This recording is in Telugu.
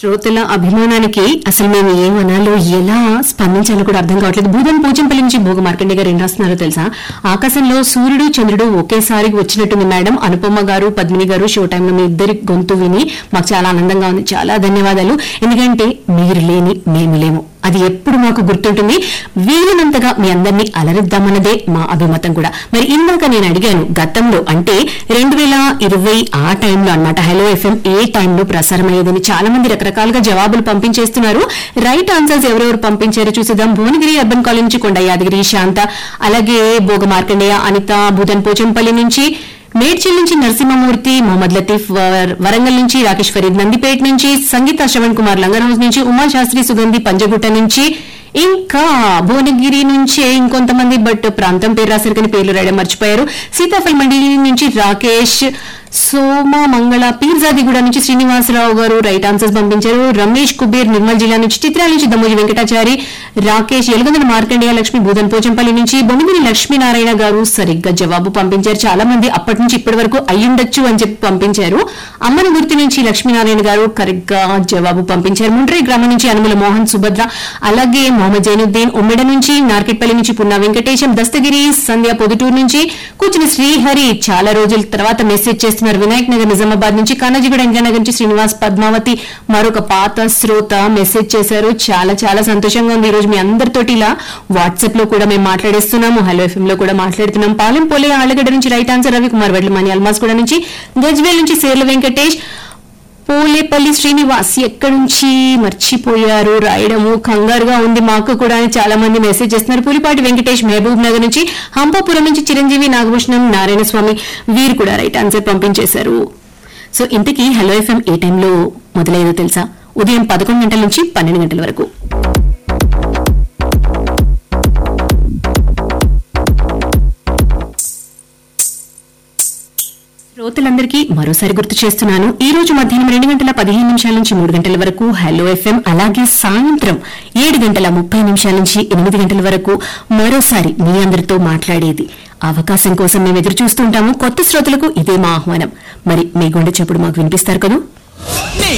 శ్రోతల అభిమానానికి అసలు మేము ఏమనాలో ఎలా స్పందించాలో కూడా అర్థం కావట్లేదు భూదన్ పూజంపల్లి నుంచి భోగ మార్కండే గారు ఏం రాస్తున్నారో తెలుసా ఆకాశంలో సూర్యుడు చంద్రుడు ఒకేసారి వచ్చినట్టుంది మేడం అనుపమ గారు పద్మిని గారు షో టైంలో మీ ఇద్దరి గొంతు విని మాకు చాలా ఆనందంగా ఉంది చాలా ధన్యవాదాలు ఎందుకంటే మీరు లేని మేము లేము అది ఎప్పుడు మాకు గుర్తుంటుంది వీలైనంతగా మీ అందరినీ అలరిద్దామన్నదే మా అభిమతం కూడా మరి ఇందాక నేను అడిగాను గతంలో అంటే రెండు వేల ఇరవై ఆ టైంలో అన్నమాట హలో ఎఫ్ఎం ఏ టైంలో ప్రసారం అయ్యేదని చాలా మంది రకరకాలుగా జవాబులు పంపించేస్తున్నారు రైట్ ఆన్సర్స్ ఎవరెవరు పంపించారో చూసేద్దాం భువనగిరి అర్బన్ కాలేజ్ నుంచి కొండ యాదగిరి శాంత అలాగే భోగ మార్కండేయ అనిత భూదన్ పోచంపల్లి నుంచి మేడ్చల్ నుంచి నరసింహమూర్తి మొహమ్మద్ లతీఫ్ వర్- వరంగల్ నుంచి రాకేష్ ఫరీద్ నందిపేట నుంచి సంగీత శ్రవణ్ కుమార్ లంగరౌజ్ నుంచి ఉమా శాస్త్రి సుగంధి పంజగుట్ట నుంచి ఇంకా భువనగిరి నుంచే ఇంకొంతమంది బట్ ప్రాంతం పేరు రాశారు కానీ పేర్లు రాయడం మర్చిపోయారు సీతాఫల్ మండలి నుంచి రాకేష్ సోమ మంగళ పీర్జాదిగూడ నుంచి శ్రీనివాసరావు గారు రైట్ ఆన్సర్స్ పంపించారు రమేష్ కుబేర్ నిర్మల్ జిల్లా నుంచి చిత్రాల నుంచి దమ్మోజి వెంకటాచారి రాకేష్ ఎలుగందల మార్కండేయ లక్ష్మి భూదన్ పోచంపల్లి నుంచి బొమ్మిదిని లక్ష్మీనారాయణ గారు సరిగ్గా జవాబు పంపించారు చాలా మంది అప్పటి నుంచి ఇప్పటి వరకు అయ్యుండొచ్చు అని చెప్పి పంపించారు అమ్మని గుర్తు నుంచి లక్ష్మీనారాయణ గారు కరెక్ట్ గా జవాబు పంపించారు ముండ్రై గ్రామం నుంచి అనుముల మోహన్ సుభద్ర అలాగే మొహమ్మద్ జైనుద్దీన్ ఉమ్మిడ నుంచి నార్కెట్పల్లి నుంచి పున్నా వెంకటేశం దస్తగిరి సంధ్య పొదుటూరు నుంచి కూర్చుని శ్రీహరి చాలా రోజుల తర్వాత మెసేజ్ చేస్తున్నారు వినాయక్ నగర్ నిజామాబాద్ నుంచి కానాజీగూడ ఇంద్రానగర్ నుంచి శ్రీనివాస్ పద్మావతి మరొక పాత శ్రోత మెసేజ్ చేశారు చాలా చాలా సంతోషంగా ఉంది ఈ రోజు మీ అందరితోటి ఇలా వాట్సాప్ లో కూడా మేము మాట్లాడేస్తున్నాము హలో ఎఫ్ఎం లో కూడా మాట్లాడుతున్నాం పాలెం పోలే ఆళ్ళగడ్డ నుంచి రైట్ ఆన్సర్ రవి కుమార్ వడ్లమని అల్మాస్ కూడా నుంచి గజ్వేల్ నుంచి సేర్ల వెంకటేష్ పోలేపల్లి శ్రీనివాస్ ఎక్కడి నుంచి మర్చిపోయారు రాయడము కంగారుగా ఉంది మాకు కూడా అని చాలా మంది మెసేజ్ చేస్తున్నారు పులిపాటి వెంకటేష్ మహబూబ్ నగర్ నుంచి హంపాపురం నుంచి చిరంజీవి నాగభూషణం నారాయణ స్వామి వీరు కూడా రైట్ ఆన్సర్ పంపించేశారు సో ఇంతకీ హలో ఎఫ్ఎం ఏ టైంలో మొదలయ్యేదో తెలుసా ఉదయం పదకొండు గంటల నుంచి పన్నెండు గంటల వరకు శ్రోతలందరికీ మరోసారి గుర్తు చేస్తున్నాను ఈ రోజు మధ్యాహ్నం రెండు గంటల పదిహేను నిమిషాల నుంచి మూడు గంటల వరకు హలో ఎఫ్ఎం అలాగే సాయంత్రం ఏడు గంటల ముప్పై నిమిషాల నుంచి ఎనిమిది గంటల వరకు మరోసారి మీ అందరితో మాట్లాడేది అవకాశం కోసం మేము ఎదురు చూస్తుంటాము కొత్త శ్రోతలకు ఇదే మా ఆహ్వానం మరి మీ గుండె చెప్పుడు మాకు వినిపిస్తారు కదా